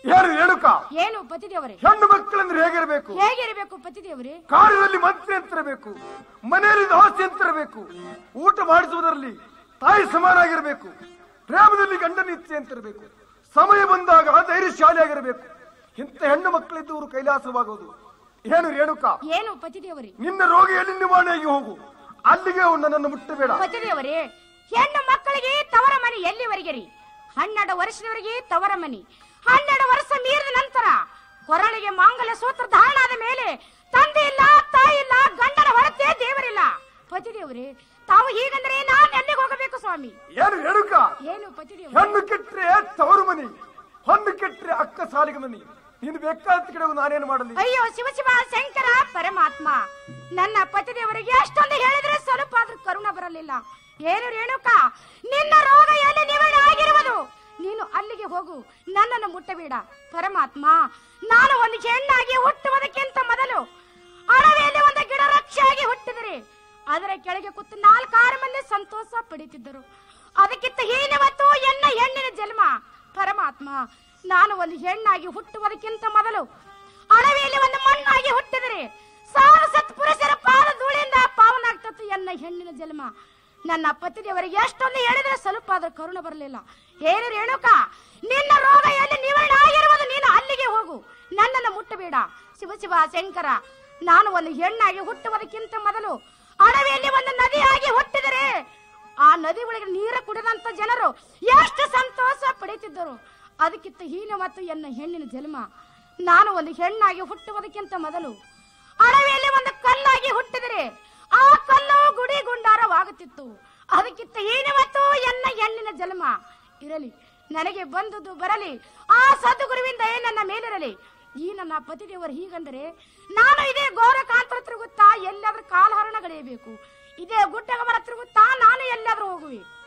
ಏನು ರೇಣುಕ ಏನು ಪತಿದೇವರೇ ಹೆಣ್ಣು ಮಕ್ಕಳಂದ್ರೆ ಹೇಗಿರಬೇಕು ಹೇಗಿರಬೇಕು ಪತಿದೇವರೇ ಕಾರ್ಯದಲ್ಲಿ ಮಂತ್ರಿ ಅಂತಿರಬೇಕು ಮನೆಯಲ್ಲಿ ದಾಸಿ ಅಂತಿರಬೇಕು ಊಟ ಮಾಡಿಸುವುದರಲ್ಲಿ ತಾಯಿ ಸಮಾನಾಗಿರಬೇಕು ಪ್ರೇಮದಲ್ಲಿ ಗಂಡನ ಇಚ್ಛೆ ಅಂತಿರಬೇಕು ಸಮಯ ಬಂದಾಗ ಧೈರ್ಯಶಾಲಿಯಾಗಿರಬೇಕು ಇಂಥ ಹೆಣ್ಣು ಮಕ್ಕಳಿದ್ದವರು ಕೈಲಾಸವಾಗುವುದು ಏನು ರೇಣುಕ ಏನು ಪತಿದೇವರೇ ನಿನ್ನ ರೋಗ ಎಲ್ಲಿ ನಿವಾರಣೆಯಾಗಿ ಹೋಗು ಅಲ್ಲಿಗೆ ನನ್ನನ್ನು ಮುಟ್ಟಬೇಡ ಪತಿದೇವರೇ ಹೆಣ್ಣು ಮಕ್ಕಳಿಗೆ ತವರ ಮನೆ ಎಲ್ಲಿವರೆಗೆ ರೀ ಹನ್ನೆರಡು ವರ್ಷದವರೆಗೆ ತವರ ಮನೆ ಹನ್ನೆರಡು ವರ್ಷ ಮೀರಿದ ನಂತರ ಕೊರಳಿಗೆ ಮಾಂಗಲ್ಯ ಸೂತ್ರ ಧಾರಣ ಆದ ಮೇಲೆ ತಂದೆ ಇಲ್ಲ ತಾಯಿ ಇಲ್ಲ ಗಂಡನ ಹೊರತೆ ದೇವರಿಲ್ಲ ಪತಿದೇವರೇ ತಾವು ಹೀಗಂದ್ರೆ ನಾನು ಎಲ್ಲಿಗೆ ಹೋಗಬೇಕು ಸ್ವಾಮಿ ಏನು ರೇಣುಕ ಏನು ಪತಿದೇವರೇ ಹೆಣ್ಣು ಕೆಟ್ರೆ ತವರು ಮನಿ ಹೊಣ್ಣು ಕೆಟ್ರೆ ಅಕ್ಕ ಸಾಲಿಗೆ ಮನಿ ನೀನು ಬೇಕಾದ ಕಡೆ ನಾನೇನು ಮಾಡಲಿ ಅಯ್ಯೋ ಶಿವ ಶಿವ ಶಂಕರ ಪರಮಾತ್ಮ ನನ್ನ ಪತಿದೇವರಿಗೆ ಅಷ್ಟೊಂದು ಹೇಳಿದ್ರೆ ಸ್ವಲ್ಪ ಆದ್ರೂ ಕರುಣ ಬರಲಿಲ್ಲ ಏನು ರೇಣುಕ ನಿನ್ನ ರೋಗ ಎಲ್ಲಿ ನಿವಾರಣೆ ಆಗಿರುವುದು ನೀನು ಅಲ್ಲಿಗೆ ಹೋಗು ನನ್ನನ್ನು ಮುಟ್ಟಬೇಡ ಪರಮಾತ್ಮ ನಾನು ಒಂದು ಹೆಣ್ಣಾಗಿ ಹುಟ್ಟುವುದಕ್ಕಿಂತ ಮೊದಲು ಅಡವಿಯಲ್ಲಿ ಒಂದು ಗಿಡ ರಕ್ಷೆಯಾಗಿ ಹುಟ್ಟಿದರೆ ಅದರ ಕೆಳಗೆ ಕೂತು ನಾಲ್ಕಾರು ಮಂದಿ ಸಂತೋಷ ಪಡೀತಿದ್ದರು ಅದಕ್ಕಿಂತ ಹೀನವತ್ತು ಎನ್ನ ಹೆಣ್ಣಿನ ಜನ್ಮ ಪರಮಾತ್ಮ ನಾನು ಒಂದು ಹೆಣ್ಣಾಗಿ ಹುಟ್ಟುವುದಕ್ಕಿಂತ ಮೊದಲು ಅಡವಿಯಲ್ಲಿ ಒಂದು ಮಣ್ಣಾಗಿ ಹುಟ್ಟಿದರೆ ಸಾವಿರ ಸತ್ ಪುರುಷರ ಪಾದ ಧೂಳಿಂದ ಪಾವನಾಗ್ತತ್ತು ಎನ್ನ ಹೆಣ್ಣಿನ ಜನ್ಮ ನನ್ನ ಪತಿದೇವರಿಗೆ ಎಷ್ಟೊಂದು ಹೇಳಿದ್ರೆ ಸ್ವಲ್ಪ ಆದ್ರೂ ಕರುಣ ಬರಲಿಲ್ಲ ಏನು ರೇಣುಕ ನಿನ್ನ ರೋಗ ಎಲ್ಲಿ ನಿವಾರಣೆ ಆಗಿರುವುದು ನೀನು ಅಲ್ಲಿಗೆ ಹೋಗು ನನ್ನನ್ನು ಮುಟ್ಟಬೇಡ ಶಿವ ಶಿವ ಶಂಕರ ನಾನು ಒಂದು ಹೆಣ್ಣಾಗಿ ಹುಟ್ಟುವುದಕ್ಕಿಂತ ಮೊದಲು ಅಡವಿಯಲ್ಲಿ ಒಂದು ನದಿಯಾಗಿ ಹುಟ್ಟಿದರೆ ಆ ನದಿ ಒಳಗೆ ನೀರು ಕುಡಿದಂತ ಜನರು ಎಷ್ಟು ಸಂತೋಷ ಪಡೀತಿದ್ದರು ಅದಕ್ಕಿಂತ ಹೀನ ಮತ್ತು ಎನ್ನ ಹೆಣ್ಣಿನ ಜನ್ಮ ನಾನು ಒಂದು ಹೆಣ್ಣಾಗಿ ಹುಟ್ಟುವುದಕ್ಕಿಂತ ಮೊದಲು ಅಡವಿಯಲ್ಲಿ ಒಂದು ಕಲ್ಲಾಗಿ ಹುಟ್ಟಿದರೆ ಆ ಕಲ್ಲು ಗುಡಿ ಗುಂಡಾರವಾಗುತ್ತಿತ್ತು ಅದಕ್ಕಿಂತ ಹೀನ ಮತ್ತು ಎನ್ನ ಹೆಣ್ಣಿನ ಜನ್ಮ ಇರಲಿ ನನಗೆ ಬಂದುದು ಬರಲಿ ಆ ಸದ್ಗುರುವಿಂದ ನನ್ನ ಮೇಲಿರಲಿ ಈ ನನ್ನ ಪತಿದೇವರು ಹೀಗಂದರೆ ನಾನು ಇದೇ ಗೋರಕಾಂತರ ತಿರುಗುತ್ತಾ ಎಲ್ಲಾದ್ರೂ ಕಾಲಹರಣ ಗಳೆಯಬೇಕು ಇದೇ ಗುಡ್ಡಗಮನ ತಿರುಗುತ್ತಾ ನಾನು ಎಲ್ಲಾದ್ರೂ ಹೋಗುವೆ